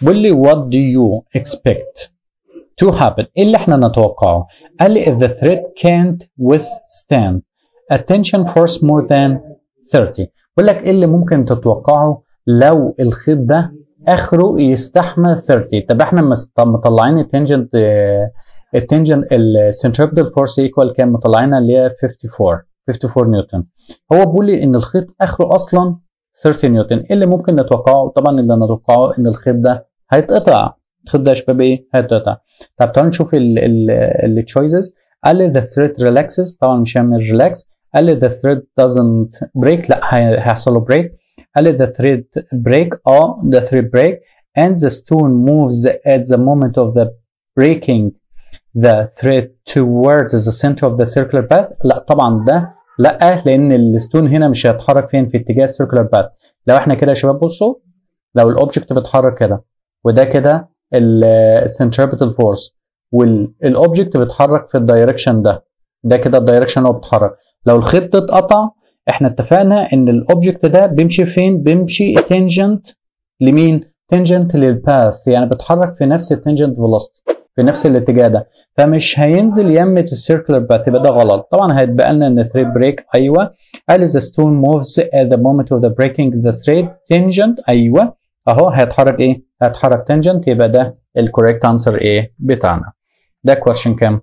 بيقول لي what do you expect to happen ايه اللي احنا نتوقعه قال لي if the thread can't withstand a tension force more than 30 بيقول لك ايه اللي ممكن تتوقعه لو الخيط ده اخره يستحمل 30 طب احنا مست- مطلعين التنجنت التنجنت السنتربيتال فورس ايكوال كام مطلعينها اللي هي 54 54 نيوتن هو بيقول لي ان الخيط اخره اصلا 30 نيوتن ايه اللي ممكن نتوقعه طبعا اللي نتوقعه ان الخيط ده هيتقطع الخيط ده يا شباب ايه هيتقطع طب تعالوا نشوف التشويسز قال لي the thread relaxes طبعا مش هيعمل ريلاكس قال لي the thread doesn't break لا هي- هيحصل له break قال لي the thread break اه the thread break and the stone moves at the moment of the breaking the thread towards the center of the circular path لا طبعا ده لا لان الستون هنا مش هيتحرك فين في اتجاه السيركلر باث لو احنا كده يا شباب بصوا لو الاوبجكت بيتحرك كده وده كده السنتربيتال فورس والاوبجكت بيتحرك في الدايركشن ده ده كده الدايركشن اللي هو بيتحرك لو الخيط اتقطع احنا اتفقنا ان الاوبجكت ده بيمشي فين بيمشي تنجنت لمين تنجنت للباث يعني بيتحرك في نفس التنجنت فيلوسيتي في نفس الاتجاه ده فمش هينزل يمة السيركلر باث يبقى ده غلط طبعا هيتبقى لنا ان ثريد بريك ايوه قال the stone moves at the moment of the breaking the thread tangent ايوه اهو هيتحرك ايه هيتحرك tangent يبقى ده الكوريكت انسر ايه بتاعنا ده question كام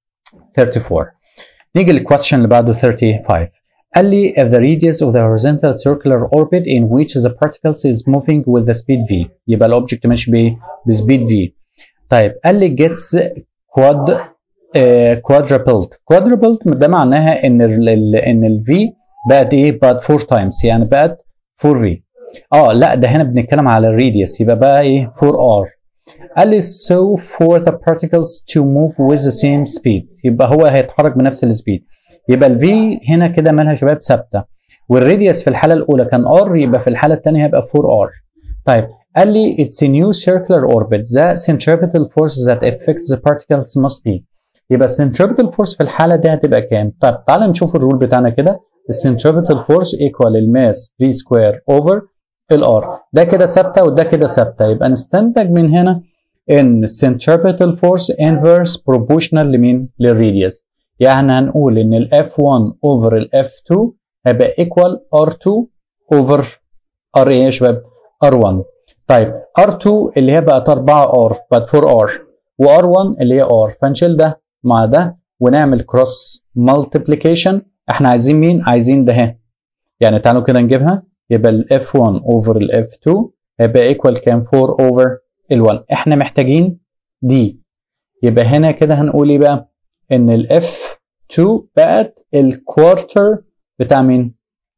34 نيجي للكويستشن اللي بعده 35 قال لي if the radius of the horizontal circular orbit in which the particles is moving with the speed v يبقى الاوبجكت ماشي بايه بسبيد v طيب قال لي gets quad quadrupled quadrupled ده معناها ان ال ال ان ال v بقت ايه بقت 4 times يعني بقت 4 v اه لا ده هنا بنتكلم على الراديوس يبقى بقى ايه 4 r قال لي so for the particles to move with the same speed يبقى هو هيتحرك بنفس السبيد يبقى ال v هنا كده مالها شباب ثابته والراديوس في الحاله الاولى كان r يبقى في الحاله الثانيه هيبقى 4 r طيب قال لي it's a new circular orbit the centripetal force that affects the particles must be يبقى السنتربيتال فورس في الحاله دي هتبقى كام؟ طيب تعالى نشوف الرول بتاعنا كده السنتربيتال فورس ايكوال الماس في سكوير اوفر الار ده كده ثابته وده كده ثابته يبقى نستنتج من هنا ان السنتربيتال فورس انفرس بروبوشنال لمين؟ للراديوس يعني هنقول ان ال F1 اوفر ال F2 هيبقى ايكوال R2 اوفر R ايه يا شباب؟ R1 طيب R2 اللي هي بقت 4 R بقت 4 R وR1 اللي هي R فنشيل ده مع ده ونعمل كروس مالتيبليكيشن احنا عايزين مين؟ عايزين ده اهي يعني تعالوا كده نجيبها يبقى ال F1 اوفر ال F2 هيبقى ايكوال كام 4 اوفر ال 1 احنا محتاجين دي يبقى هنا كده هنقول ايه بقى؟ ان ال F2 بقت الكوارتر بتاع مين؟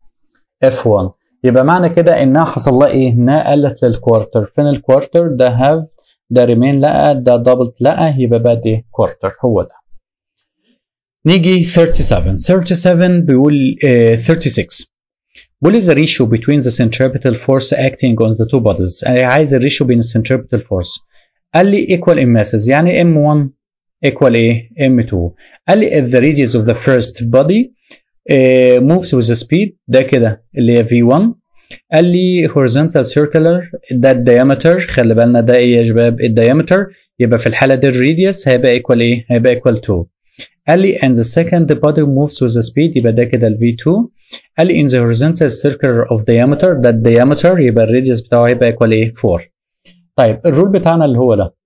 F1 يبقى معنى كده انها حصل لها ايه؟ انها قلت للكوارتر فين الكوارتر؟ ده هاف ده ريمين لا ده دبل لا يبقى بقى ايه؟ كوارتر هو ده نيجي 37 37 بيقول uh, 36 بيقول the ratio between the centripetal force acting on the two bodies يعني عايز الريشيو بين السنتربيتال فورس قال لي equal in masses يعني m1 equal ايه m2 قال لي if the radius of the first body uh, moves with the speed ده كده اللي هي v1 قال لي horizontal circular ده الديامتر خلي بالنا ده ايه يا شباب الديامتر يبقى في الحاله دي الراديوس هيبقى equal ايه هيبقى equal 2 قال لي and the second body moves with the speed يبقى ده كده ال v2 قال لي in the horizontal circular of diameter ده الديامتر يبقى الراديوس بتاعه هيبقى equal ايه 4 طيب الرول بتاعنا اللي هو ده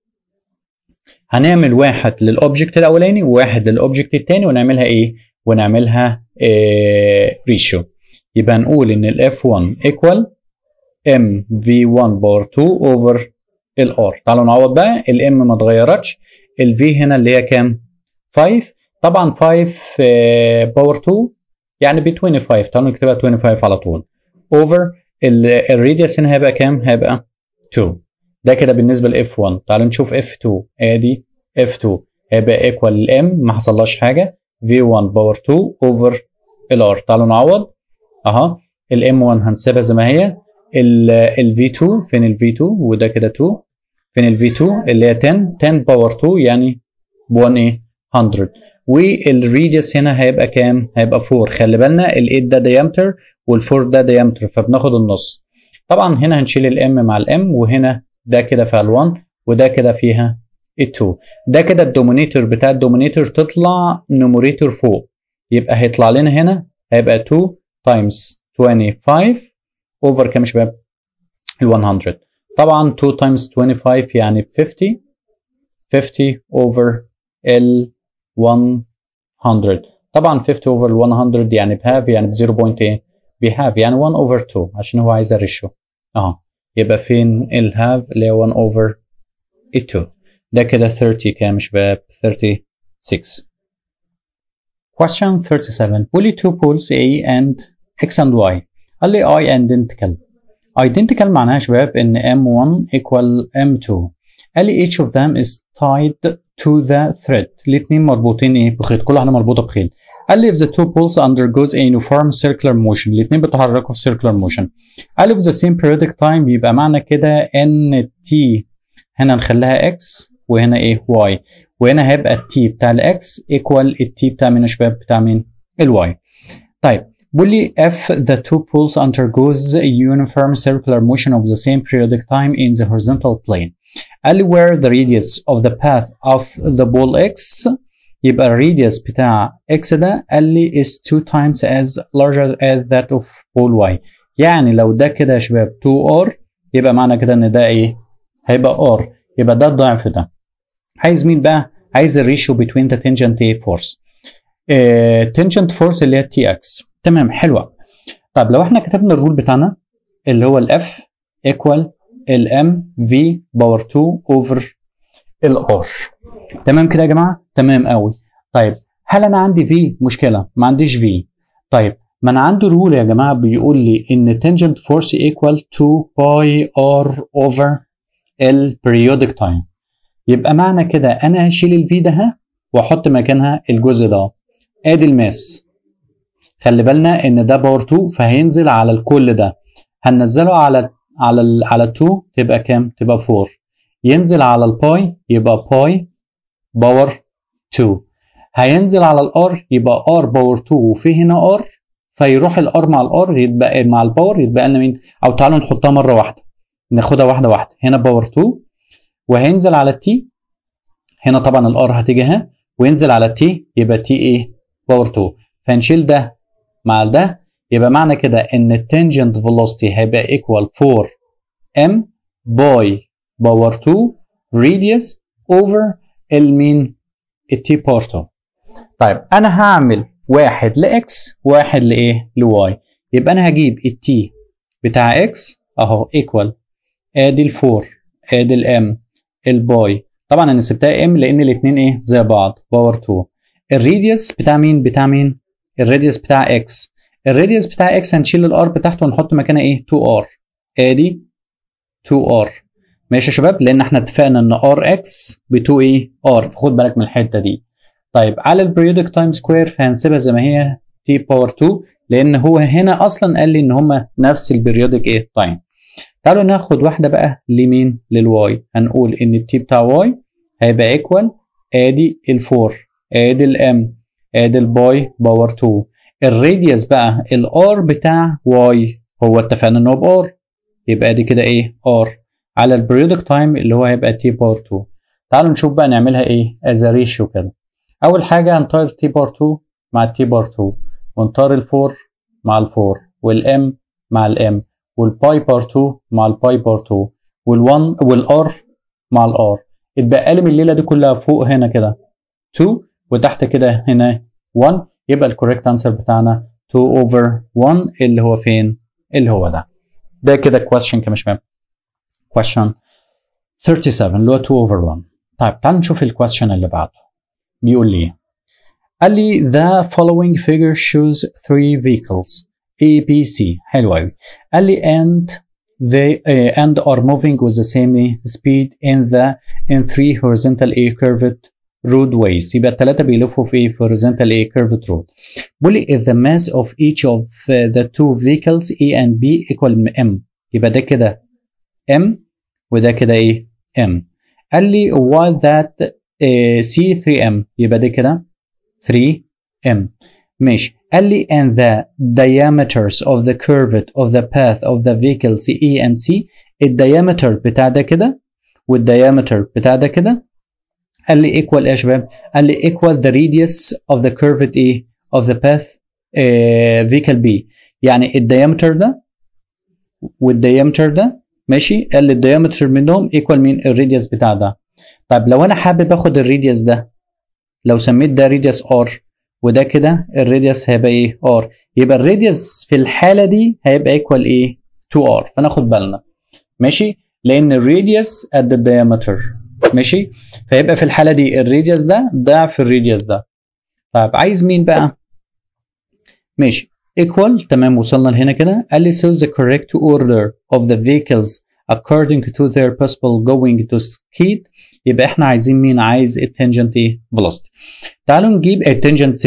هنعمل واحد للاوبجكت الاولاني وواحد للاوبجكت الثاني ونعملها ايه ونعملها إيه ريشيو يبقى نقول ان ال F1 equal M V1 باور 2 over ال R تعالوا نعوض بقى ال M ما اتغيرتش ال V هنا اللي هي كام 5 طبعا 5 باور 2 يعني ب 25 تعالوا نكتبها 25 على طول over الراديوس هنا هيبقى كام هيبقى 2 ده كده بالنسبه ل F1 تعالوا نشوف F2 ادي F2 هيبقى equal ال M ما حصلهاش حاجه V1 باور 2 over ال R تعالوا نعوض اها الام 1 هنسيبها زي ما هي الفي 2 فين الفي 2 وده كده 2 فين الفي 2 اللي هي 10 10 باور 2 يعني ب 1 ايه 100 والريديوس هنا هيبقى كام؟ هيبقى 4 خلي بالنا ال 8 ده ديامتر وال 4 ده ديامتر فبناخد النص طبعا هنا هنشيل الام مع الام وهنا ده كده فيها ال1 وده كده فيها ال2 ده كده الدومينيتور بتاع الدومينيتور تطلع نوميريتور فوق يبقى هيطلع لنا هنا هيبقى 2 تايمز 25 اوفر كام يا شباب؟ ال 100 طبعا 2 تايمز 25 يعني 50 50 اوفر ال 100 طبعا 50 اوفر ال 100 يعني بهاف يعني ب 0.8 بهاف يعني 1 اوفر 2 عشان هو عايز الريشيو اهو يبقى فين الهاف اللي هي 1 اوفر 2 ده كده 30 كام يا شباب 36 Question 37 بيقول لي two poles A and X and Y قال لي I identical identical معناها يا شباب ان M1 equal M2 قال لي each of them is tied to the thread الاثنين مربوطين ايه بخيط كل واحده مربوطه بخيط قال لي if the two poles undergoes a uniform circular motion الاثنين بيتحركوا في circular motion قال لي في the same periodic time يبقى معنى كده ان T هنا نخليها X وهنا ايه Y وهنا هيبقى التي بتاع الاكس ايكوال التي بتاع مين يا شباب بتاع مين الواي طيب بيقول لي if the two poles undergoes a uniform circular motion of the same periodic time in the horizontal plane قال لي where the radius of the path of the pole x يبقى الراديوس بتاع x ده قال لي is two times as larger as that of pole y يعني لو ده كده يا شباب 2r يبقى معنى كده ان ده ايه هيبقى r يبقى ده الضعف ده عايز مين بقى؟ عايز الريشيو بين ذا تنجنت فورس. تنجنت فورس اللي هي تي اكس. تمام حلوه. طب لو احنا كتبنا الرول بتاعنا اللي هو الاف ايكوال الام في باور 2 اوفر الار. تمام كده يا جماعه؟ تمام قوي. طيب هل انا عندي في مشكله؟ ما عنديش في. طيب ما انا عندي رول يا جماعه بيقول لي ان تنجنت فورس ايكوال 2 باي ار اوفر البريودك تايم. يبقى معنى كده انا هشيل الفي ده واحط مكانها الجزء ده ادي الماس خلي بالنا ان ده باور 2 فهينزل على الكل ده هننزله على على ال على 2 تبقى كام تبقى 4 ينزل على الباي يبقى باي باور 2 هينزل على الار يبقى ار باور 2 وفي هنا ار فيروح الار مع الار يتبقى مع الباور يتبقى لنا مين او تعالوا نحطها مره واحده ناخدها واحده واحده هنا باور 2 وهينزل على التي هنا طبعا الار هتيجي اهي وينزل على التي يبقى تي ايه باور 2 فنشيل ده مع ده يبقى معنى كده ان التنجنت فيلوسيتي هيبقى ايكوال 4 ام باي باور 2 راديوس اوفر المين التي باور 2 طيب انا هعمل واحد لاكس واحد لايه لواي يبقى انا هجيب التي بتاع اكس اهو ايكوال ادي الفور ادي الام الباي طبعا انا سبتها ام لان الاثنين ايه زي بعض باور 2 الراديوس بتاع مين بتاع مين الراديوس بتاع اكس الراديوس بتاع اكس هنشيل الار بتاعته ونحط مكانها ايه 2 ار ادي 2 ار ماشي يا شباب لان احنا اتفقنا ان ار اكس ب 2 ايه ار فخد بالك من الحته دي طيب على البريودك تايم سكوير فهنسيبها زي ما هي تي باور 2 لان هو هنا اصلا قال لي ان هما نفس البريودك ايه تايم تعالوا ناخد واحدة بقى لمين للواي هنقول ان التي بتاع واي هيبقى ايكوال ادي الفور ادي الام ادي الباي باور 2 الراديوس بقى الار بتاع واي هو اتفقنا ان هو بار يبقى دي كده ايه ار على البريودك تايم اللي هو هيبقى تي باور 2 تعالوا نشوف بقى نعملها ايه از ريشيو كده اول حاجه هنطير تي باور 2 مع التي باور 2 ونطير الفور مع الفور والام مع الام والباي بار 2 مع الباي بار 2 وال1 والار مع الار اتبقى لي من الليله دي كلها فوق هنا كده 2 وتحت كده هنا 1 يبقى الكوريكت انسر بتاعنا 2 اوفر 1 اللي هو فين؟ اللي هو ده. ده كده question كمان شباب. question 37 اللي هو 2 اوفر 1. طيب تعال نشوف الكويشن اللي بعده. بيقول لي قال لي the following figure shows three vehicles A B C حلو قوي قال لي and they uh, and are moving with the same speed in the in three horizontal A curved roadways يبقى الثلاثه بيلفوا في ايه في horizontal A curved road بيقول لي if the mass of each of uh, the two vehicles A and B equal M يبقى ده كده M وده كده ايه M قال لي while that uh, C 3M يبقى ده كده 3M ماشي قال لي and the diameters of the curve of the path of the vehicles E and C الديامتر بتاع ده كده والديامتر بتاع ده كده قال لي equal ايه يا شباب؟ قال لي equal the radius of the curved ايه؟ of the path uh, vehicle B يعني الديامتر ده والديامتر ده ماشي قال لي الديامتر منهم ايكوال مين الراديوس بتاع ده طيب لو انا حابب اخد الراديوس ده لو سميت ده راديوس ار وده كده الراديوس هيبقى ايه ار يبقى الراديوس في الحاله دي هيبقى ايكوال ايه 2 ار فناخد بالنا ماشي لان الراديوس قد الديامتر ماشي فيبقى في الحاله دي الراديوس ده ضعف الراديوس ده طيب عايز مين بقى ماشي equal تمام وصلنا لهنا كده قال لي so the correct order of the vehicles according to their possible going to skid يبقى احنا عايزين مين عايز التنجنت ايه velocity تعالوا نجيب التنجنت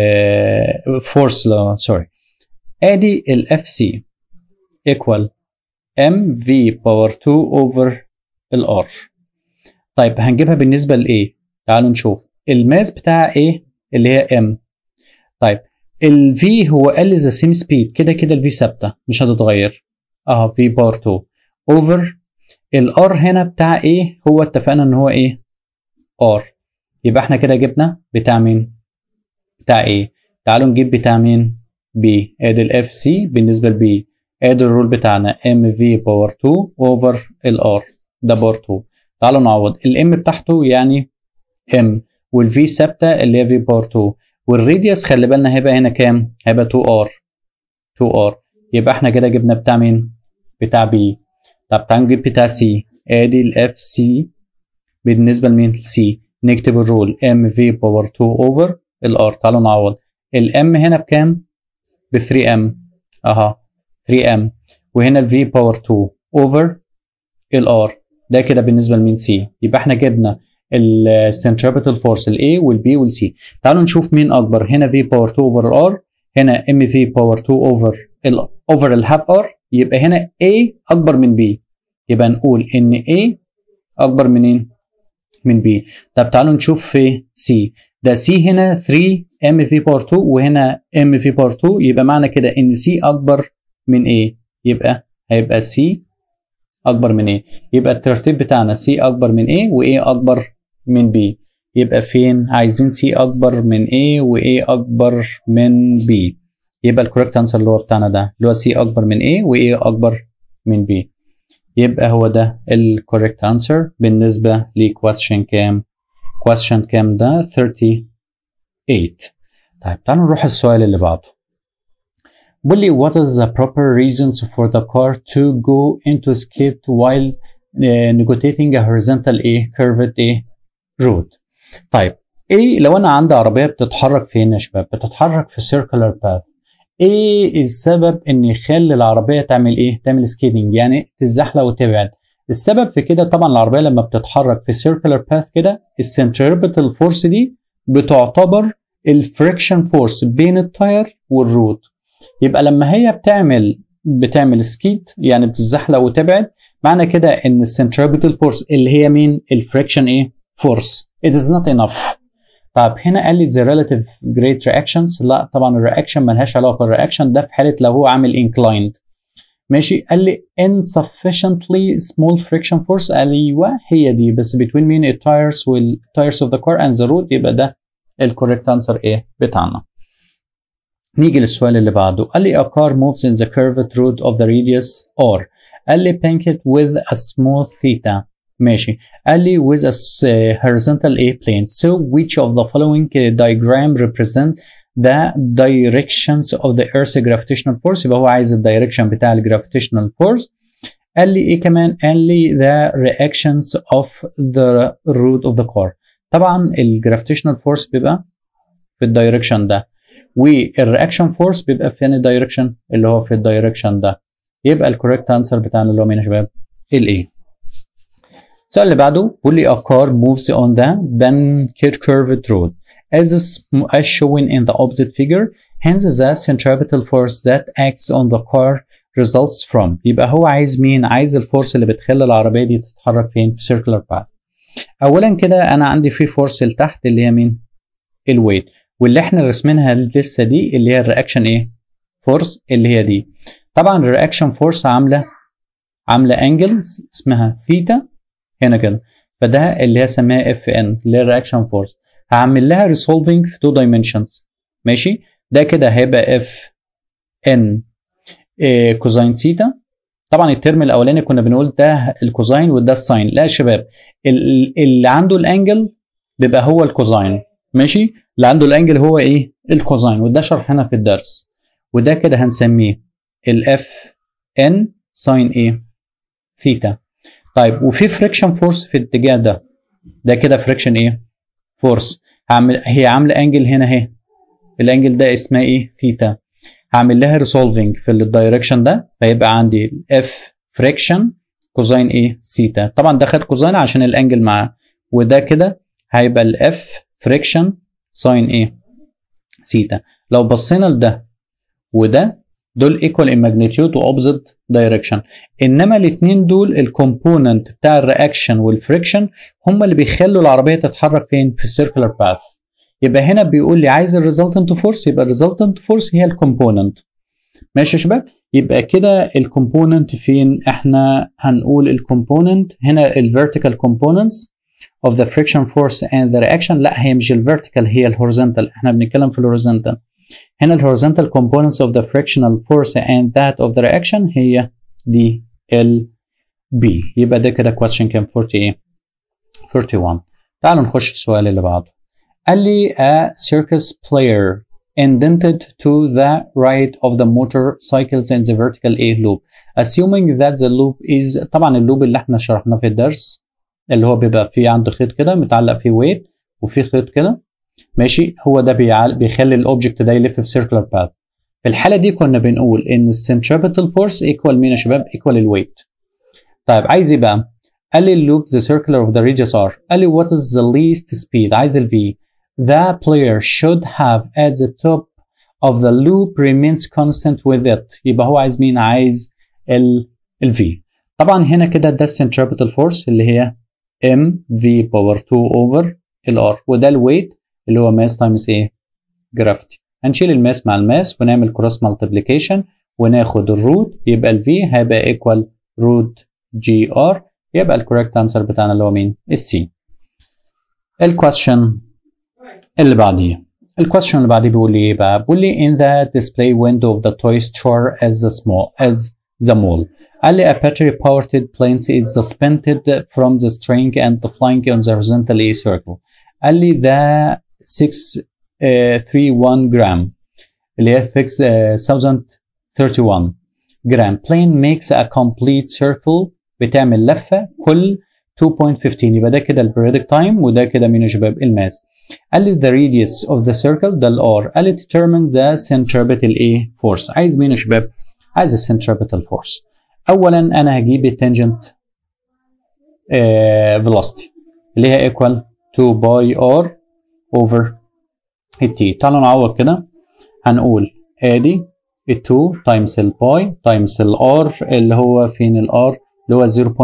فورس لا سوري ادي الاف سي equal ام في باور 2 اوفر الار طيب هنجيبها بالنسبه لايه تعالوا نشوف الماس بتاعها ايه اللي هي ام طيب الفي هو قال لي ذا سيم سبيد كده كده الفي ثابته مش هتتغير اه في باور 2 اوفر الار هنا بتاع ايه هو اتفقنا ان هو ايه ار يبقى احنا كده جبنا بتاع مين بتاع ايه تعالوا نجيب بتاع مين بي ادي الاف سي بالنسبه لبي ادي الرول بتاعنا ام في باور 2 اوفر الار ده باور 2 تعالوا نعوض الام بتاعته يعني ام والفي ثابته اللي هي في باور 2 والراديوس خلي بالنا هيبقى هنا كام؟ هيبقى 2 ار 2 ار يبقى احنا كده جبنا بتاع مين؟ بتاع بي طب تعالوا نجيب بتاع سي ادي الاف سي بالنسبه لمين؟ سي نكتب الرول ام في باور 2 اوفر الار تعالوا نعوض الام هنا بكام؟ ب 3 ام اها 3 ام وهنا الفي باور 2 اوفر الار ده كده بالنسبه لمين سي يبقى احنا جبنا السنتربيتال فورس الاي والبي والسي تعالوا نشوف مين اكبر هنا في باور 2 اوفر الار هنا ام في باور 2 اوفر اوفر الهاف ار يبقى هنا A اكبر من B يبقى نقول ان A اكبر منين من B طب تعالوا نشوف في C ده C هنا 3 M في باور 2 وهنا M في باور 2 يبقى معنى كده ان C اكبر من A يبقى هيبقى C اكبر من A يبقى الترتيب بتاعنا C اكبر من A و A اكبر من B يبقى فين عايزين C اكبر من A و A اكبر من B يبقى الكوريكت انسر اللي هو بتاعنا ده اللي هو C اكبر من A و A اكبر من B يبقى هو ده الكوريكت انسر بالنسبة لكويستشن كام question كام ده 38 طيب تعالوا نروح السؤال اللي بعده بيقول لي what is the proper reasons for the car to go into skid while uh, negotiating a horizontal A curved A route طيب ايه لو انا عندي عربيه بتتحرك فين يا شباب بتتحرك في circular path ايه السبب ان يخلي العربيه تعمل ايه تعمل سكيدنج يعني تتزحلق وتبعد السبب في كده طبعا العربيه لما بتتحرك في circular path كده السنتربيتال فورس دي بتعتبر الفريكشن فورس بين التاير والروت يبقى لما هي بتعمل بتعمل سكيد يعني بتتزحلق وتبعد معنى كده ان السنتربيتال فورس اللي هي مين الفريكشن ايه فورس it is not enough طب هنا قال لي the relative great reactions لا طبعا الرياكشن ملهاش علاقه الرياكشن ده في حاله لو هو عامل inclined ماشي قال لي insufficiently small friction force ايوه هي دي بس between مين التايرز والتايرز of the car and the road يبقى ده الكوريكت انسر ايه بتاعنا نيجي للسؤال اللي بعده قال لي a car moves in the curved road of the radius r قال لي paint it with a smooth theta ماشي قال لي with a horizontal A plane so which of the following diagram represent the directions of the earth's gravitational force يبقى هو عايز الدايركشن بتاع الجرافيتيشنال فورس قال لي ايه كمان قال لي the reactions of the root of the car طبعا الجرافيتيشنال فورس بيبقى في الدايركشن ده والرياكشن فورس بيبقى في الدايركشن اللي هو في الدايركشن ده يبقى الكوريكت انسر بتاعنا اللي هو مين يا شباب الايه السؤال اللي بعده بيقول لي a car moves on the Bankir curved road as, as shown in the opposite figure hence the centripetal force that acts on the car results from يبقى هو عايز مين عايز الفورس اللي بتخلي العربيه دي تتحرك فين في circular path اولا كده انا عندي في فورس لتحت اللي هي مين الويت واللي احنا رسمينها لسه دي اللي هي الرياكشن ايه فورس اللي هي دي طبعا الرياكشن فورس عامله عامله انجل اسمها ثيتا هنا كده فده اللي هي سماها اف ان اللي هي الرياكشن فورس هعمل لها ريسولفنج في تو دايمنشنز ماشي ده كده هيبقى اف ان كوزين ثيتا طبعا الترم الاولاني كنا بنقول ده الكوزين وده الساين لا يا شباب اللي عنده الانجل بيبقى هو الكوزين ماشي اللي عنده الانجل هو ايه الكوزين وده شرحنا في الدرس وده كده هنسميه الاف ان ساين ايه ثيتا طيب وفي فريكشن فورس في الاتجاه ده ده كده فريكشن ايه فورس هعمل هي عامله انجل هنا اهي الانجل ده اسمها ايه ثيتا هعمل لها ريسولفنج في الدايركشن ده فيبقى عندي اف فريكشن كوزين ايه ثيتا طبعا ده خد كوزين عشان الانجل معاه وده كده هيبقى الاف فريكشن ساين ايه ثيتا لو بصينا لده وده دول ايكوال ان ماجنتيود واوبزيت دايركشن انما الاثنين دول الكومبوننت بتاع الرياكشن والفريكشن هم اللي بيخلوا العربيه تتحرك فين في السيركلر باث يبقى هنا بيقول لي عايز الريزلتنت فورس يبقى الريزلتنت فورس هي الكومبوننت ماشي يا شباب يبقى كده الكومبوننت فين احنا هنقول الكومبوننت هنا الفيرتيكال كومبوننتس of the friction force and the reaction لا هي مش الفيرتيكال هي الهوريزونتال احنا بنتكلم في الهوريزونتال هنا الهوريزونتال components of the frictional force and that of the reaction هي دي ال B يبقى ده كده question كام 40 ايه 41 تعالوا نخش السؤال اللي بعده قال لي a circus player indented to the right of the motorcycles in the vertical A loop assuming that the loop is طبعا اللوب اللي احنا شرحناه في الدرس اللي هو بيبقى فيه عنده خيط كده متعلق فيه ويت وفيه خيط كده ماشي هو ده بيعل... بيخلي الاوبجكت ده يلف في سيركلر باث في الحاله دي كنا بنقول ان السنتريبيتال فورس ايكوال مين يا شباب ايكوال الويت طيب عايز ايه بقى قال لي اللوب the circular of the radius r قال لي what is the least speed عايز ال v the player should have at the top of the loop remains constant with it يبقى هو عايز مين عايز ال ال v طبعا هنا كده ده السنتريبيتال فورس اللي هي m v باور 2 over ال r وده الويت اللي هو ماس تايمز ايه جرافيتي هنشيل الماس مع الماس ونعمل كروس مالتيبليكيشن وناخد الروت يبقى ال v هيبقى ايكوال روت جي ار يبقى الكوريكت انسر بتاعنا اللي هو مين السي الكويستشن اللي بعديه الكويستشن اللي بعديه بيقول لي ايه بقى بيقول لي in the display window of the toy store as the small as the mall قال لي a battery powered plane is suspended from the string and flying on the horizontal A circle قال لي ده 631 جرام اللي هي 6031 جرام plane makes a complete circle بتعمل لفه كل 2.15 يبقى ده كده البريدك تايم وده كده مين يا شباب الماس قال لي the radius of the circle ده الار قال لي determine the centripetal A force عايز مين يا شباب عايز السنتريبيتال فورس اولا انا هجيب التنجنت velocity اللي هي ايكوال 2 باي ار اوفر التي تعالوا نعوض كده هنقول ادي ال 2 تايمز الباي تايمز الار اللي هو فين الار اللي هو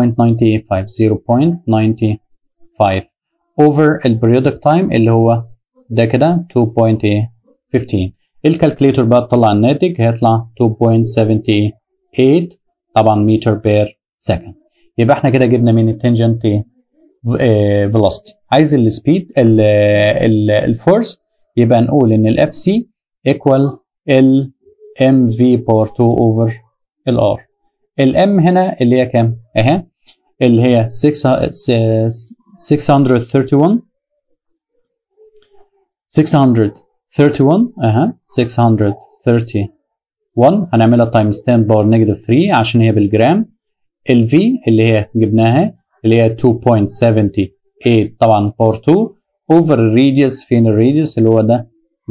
0.985 0.95 اوفر البريودك تايم اللي هو ده كده 2.15 الكالكليتور بقى تطلع الناتج هيطلع 2.78 طبعا متر بير سكند يبقى احنا كده جبنا من التنجنت فيلوسيتي عايز السبيد الفورس يبقى نقول ان الاف سي ايكوال ال ام في باور 2 اوفر الار الام هنا اللي هي كام اهي اللي هي 631 631 اها 631 هنعملها تايمز 10 باور نيجاتيف 3 عشان هي بالجرام الفي اللي هي جبناها اللي هي 2.78 طبعا باور 2 اوفر الراديوس فين الراديوس اللي هو ده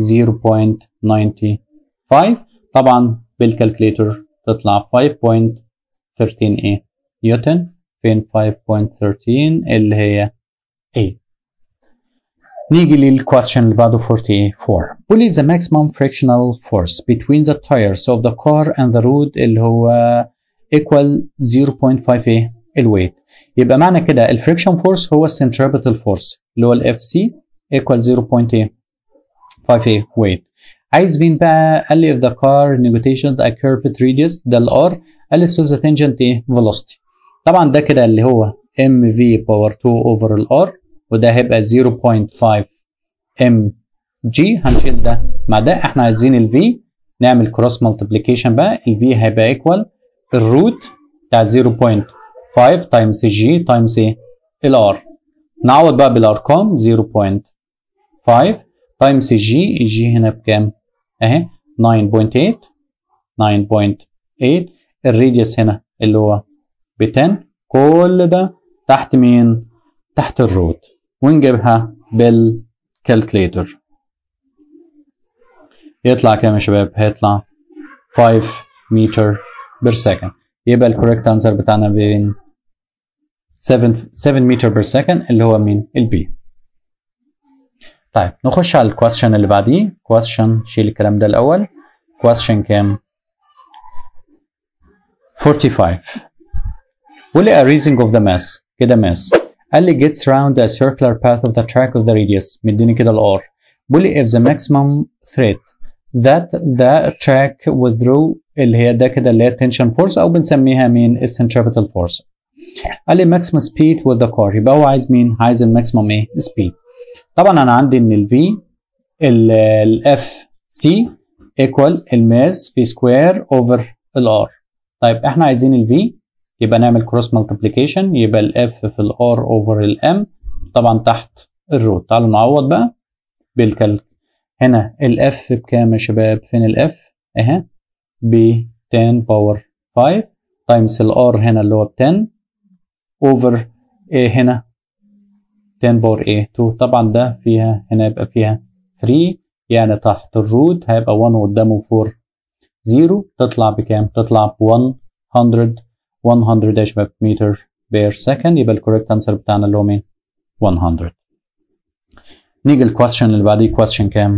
0.95 طبعا بالكالكليتر تطلع 5.13 ايه نيوتن فين 5.13 اللي هي A نيجي للكويستشن اللي بعده 44 بيقول لي the maximum frictional force between the tires of the car and the road اللي هو equal 0.5 ايه الويت يبقى معنى كده الفريكشن فورس هو السنتريبيتال فورس اللي هو الاف سي equal 0.5 ايه ويت عايز مين بقى قال لي if the car negotiated a curved radius ده الار قال لي so the tangent ايه velocity طبعا ده كده اللي هو ام في باور 2 اوفر الار وده هيبقى 0.5 ام جي هنشيل ده مع ده احنا عايزين الفي نعمل كروس مالتيبليكيشن بقى الفي هيبقى ايكوال الروت بتاع 0.5 تايمز الجي تايمز ايه الار نعوض بقى بالارقام 0.5 تايمز الجي الجي هنا بكام اهي 9.8 9.8 الراديوس هنا اللي هو ب 10 كل ده تحت مين تحت الروت ونجيبها بالكالكليتر يطلع كام يا شباب هيطلع 5 متر بير سكند يبقى الكوريكت انسر بتاعنا بين 7 7 متر بير سكند اللي هو مين البي طيب نخش على الكويستشن اللي بعديه كويستشن شيل الكلام ده الاول كويستشن كام 45 قول لي a raising of the mass كده mass قال لي gets round a circular path of the track of the radius مديني كده الار بيقول لي if the maximum thread that the track withdraw اللي هي ده كده اللي هي tension force او بنسميها مين centripetal force قال لي maximum speed with the car يبقى هو عايز مين عايز الماكسيمم ايه speed طبعا انا عندي ان ال V ال F C equal الماس في سكوير اوفر ال R طيب احنا عايزين ال V يبقى نعمل كروس مالتيبليكيشن يبقى ال F في ال R اوفر ال M طبعا تحت الروت تعالوا نعوض بقى بالكالك هنا ال F بكام يا شباب فين ال F اهي ب 10 باور 5 تايمز ال R هنا اللي هو ب 10 اوفر ايه هنا 10 باور ايه 2 طبعا ده فيها هنا يبقى فيها 3 يعني تحت الروت هيبقى 1 قدامه 4 0 تطلع بكام؟ تطلع ب 100 100 يا شباب متر بير سكند يبقى الكوريكت انسر بتاعنا اللي هو مين؟ 100 نيجي الكويستشن اللي بعديه كويستشن كام؟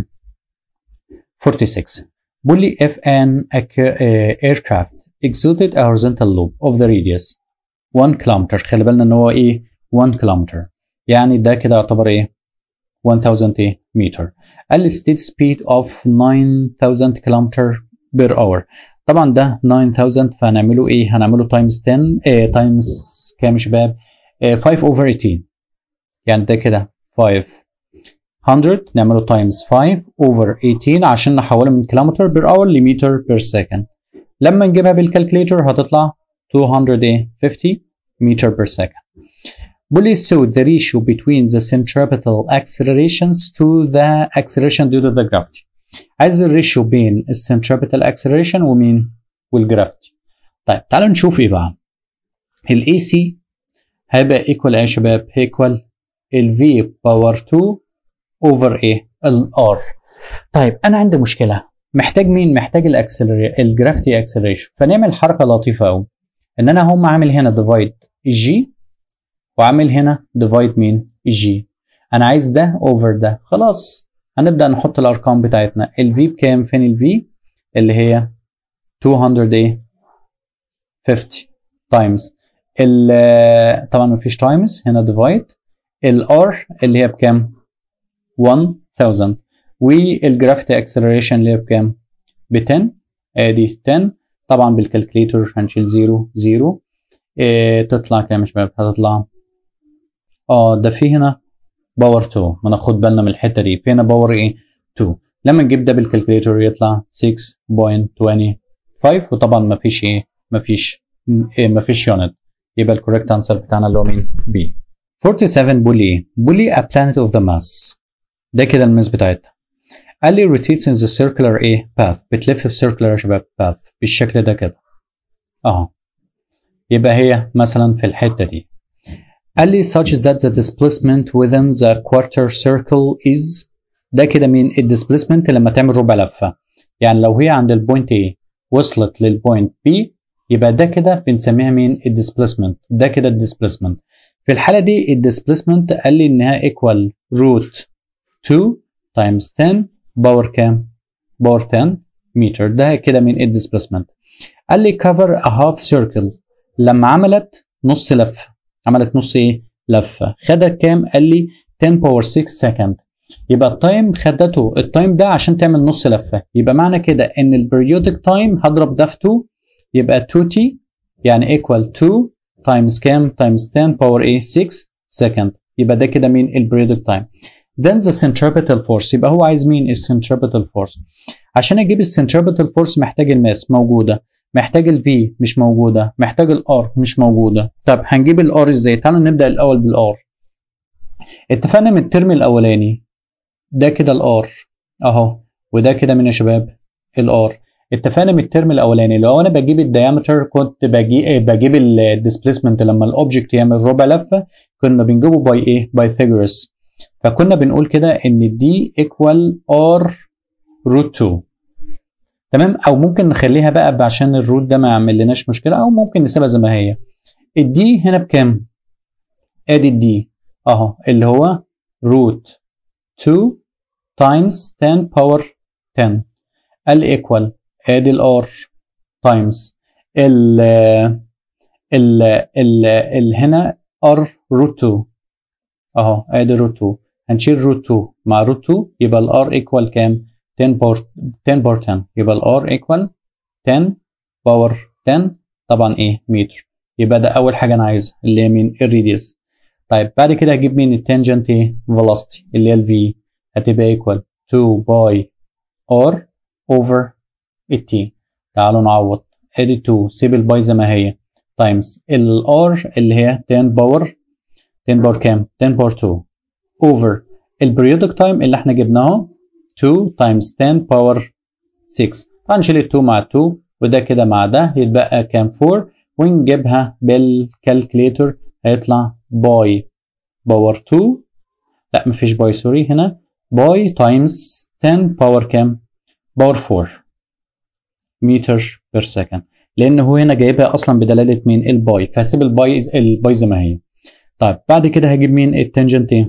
46 بيقول لي if an aircraft exuded a horizontal loop of the radius 1 كيلومتر خلي بالنا ان هو ايه 1 كيلومتر يعني ده كده يعتبر ايه 1000 ايه متر قال لي state speed of 9000 كيلومتر بير اور طبعا ده 9000 فهنعمله ايه هنعمله تايمز 10 ايه تايمز كام يا شباب إيه 5 اوفر 18 يعني ده كده 500 نعمله تايمز 5 اوفر 18 عشان نحوله من كيلومتر بير اور لمتر بير سكند لما نجيبها بالكالكليتر هتطلع 250 متر بير سكند بيقول لي so the ratio between the centripetal accelerations to the acceleration due to the gravity عايز الريشيو بين السنتربيتال اكسلريشن ومين والجرافيتي طيب تعالوا نشوف ايه بقى الاي سي هيبقى ايكوال ايه يا شباب ايكوال الفي باور 2 اوفر ايه الار طيب انا عندي مشكله محتاج مين محتاج الاكسلري الجرافيتي اكسلريشن فنعمل حركه لطيفه قوي ان انا هم عامل هنا ديفايد الجي وعامل هنا ديفايد مين الجي انا عايز ده اوفر ده خلاص هنبدا نحط الارقام بتاعتنا الفي بكام فين الفي اللي هي 200 ايه 50 تايمز طبعا مفيش تايمز هنا ديفايد الار اللي هي بكام 1000 والجرافيتي اكسلريشن اللي هي بكام ب 10 ادي 10 طبعا بالكالكليتر هنشيل 0 0 إيه تطلع كام يا شباب هتطلع اه ده في هنا باور 2 ما ناخد بالنا من الحته دي في هنا باور ايه 2 لما نجيب ده بالكالكليتر يطلع 6.25 وطبعا ما فيش ايه ما فيش إيه ما فيش يونت يبقى الكوريكت انسر بتاعنا اللي هو مين بي 47 بيقول ايه بيقول لي a planet of the mass ده كده الماس بتاعتها قال لي rotates in the circular ايه path بتلف في circular يا شباب path بالشكل ده كده اهو يبقى هي مثلا في الحته دي قال لي such that the displacement within the quarter circle is ده كده مين الديسبليسمنت لما تعمل ربع لفه يعني لو هي عند البوينت A وصلت للبوينت B يبقى ده كده بنسميها مين الديسبليسمنت ده كده الديسبليسمنت في الحاله دي الديسبليسمنت قال لي انها ايكوال روت 2 تايمز 10 باور كام باور 10 متر ده كده من الديسبليسمنت قال لي cover a half circle لما عملت نص لفه عملت نص ايه لفه خدت كام قال لي 10 باور 6 سكند يبقى التايم خدته التايم ده عشان تعمل نص لفه يبقى معنى كده ان البريودك تايم هضرب ده في 2 يبقى 2 تي يعني ايكوال 2 تايمز كام تايمز 10 باور ايه 6 سكند يبقى ده كده مين البريودك تايم then the centripetal force يبقى هو عايز مين السنتربيتال فورس عشان اجيب السنتربيتال فورس محتاج الماس موجوده محتاج الفي مش موجوده محتاج الار مش موجوده طب هنجيب الار ازاي تعالوا نبدا الاول بالار اتفقنا من الترم الاولاني ده كده الار اهو وده كده من يا شباب الار اتفقنا من الترم الاولاني لو انا بجيب الديامتر كنت بجي بجيب الديسبيسمنت لما الاوبجكت يعمل ربع لفه كنا بنجيبه باي ايه بايثاغورس فكنا بنقول كده ان دي ايكوال ار روت 2 تمام او ممكن نخليها بقى عشان الروت ده ما يعمل لناش مشكله او ممكن نسيبها زي ما هي الدي هنا بكام ادي الدي اهو اللي هو روت 2 تايمز 10 باور 10 الايكوال ادي الار تايمز ال ال ال ال هنا ار روت 2 اهو ادي روت 2 هنشيل روت 2 مع روت 2 يبقى الار ايكوال كام 10 باور 10 باور 10 يبقى الار ايكوال 10 باور 10 طبعا ايه متر يبقى ده اول حاجه انا عايزها اللي هي مين الريديوس طيب بعد كده هجيب مين التانجنت ايه فيلوسيتي اللي هي الفي هتبقى ايكوال 2 باي ار اوفر التي تعالوا نعوض ادي 2 سيب الباي زي ما هي تايمز الار اللي هي 10 باور 10 باور كام 10 باور 2 اوفر البريودك تايم اللي احنا جبناه 2 تايمز 10 باور 6 هنشيل ال 2 مع 2 وده كده مع ده يتبقى كام 4 ونجيبها بالكالكليتر هيطلع باي باور 2 لا مفيش باي سوري هنا باي تايمز 10 باور كام باور 4 متر بير سكند لان هو هنا جايبها اصلا بدلاله مين الباي فهسيب الباي الباي زي ما هي طيب بعد كده هجيب مين التنجنت ايه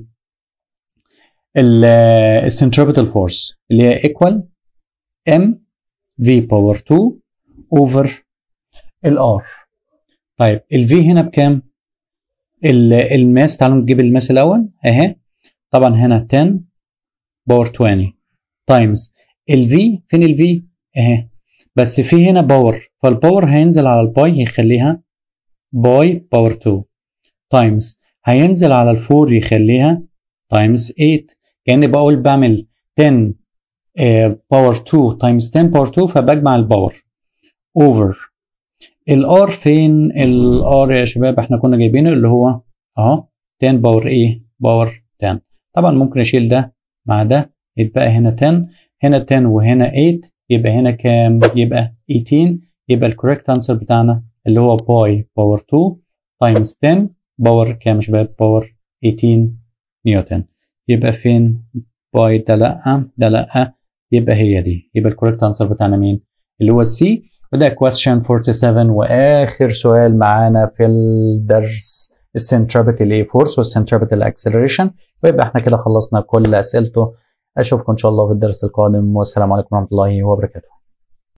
السنتربيتال فورس اللي هي ايكوال ام في باور 2 اوفر الار طيب الفي هنا بكام الماس تعالوا نجيب الماس الاول اهي طبعا هنا 10 باور 20 تايمز الفي فين الفي اهي بس في هنا باور فالباور هينزل على الباي يخليها باي باور 2 تايمز هينزل على الفور يخليها تايمز 8 كاني بقول بعمل 10 باور 2 تايمز 10 باور 2 فبجمع الباور اوفر الار فين الار يا شباب احنا كنا جايبينه اللي هو اهو 10 باور ايه باور 10 طبعا ممكن اشيل ده مع ده يتبقى هنا 10 هنا 10 وهنا 8 يبقى هنا كام يبقى 18 يبقى الكوريكت انسر بتاعنا اللي هو باي باور 2 تايمز 10 باور كام يا شباب باور 18 نيوتن يبقى فين باي ده لا ده لا يبقى هي دي يبقى الكوريكت انسر بتاعنا مين اللي هو السي وده question 47 واخر سؤال معانا في الدرس السنتربيتال اي فورس والسنتربيتال اكسلريشن ويبقى احنا كده خلصنا كل اسئلته اشوفكم ان شاء الله في الدرس القادم والسلام عليكم ورحمه الله وبركاته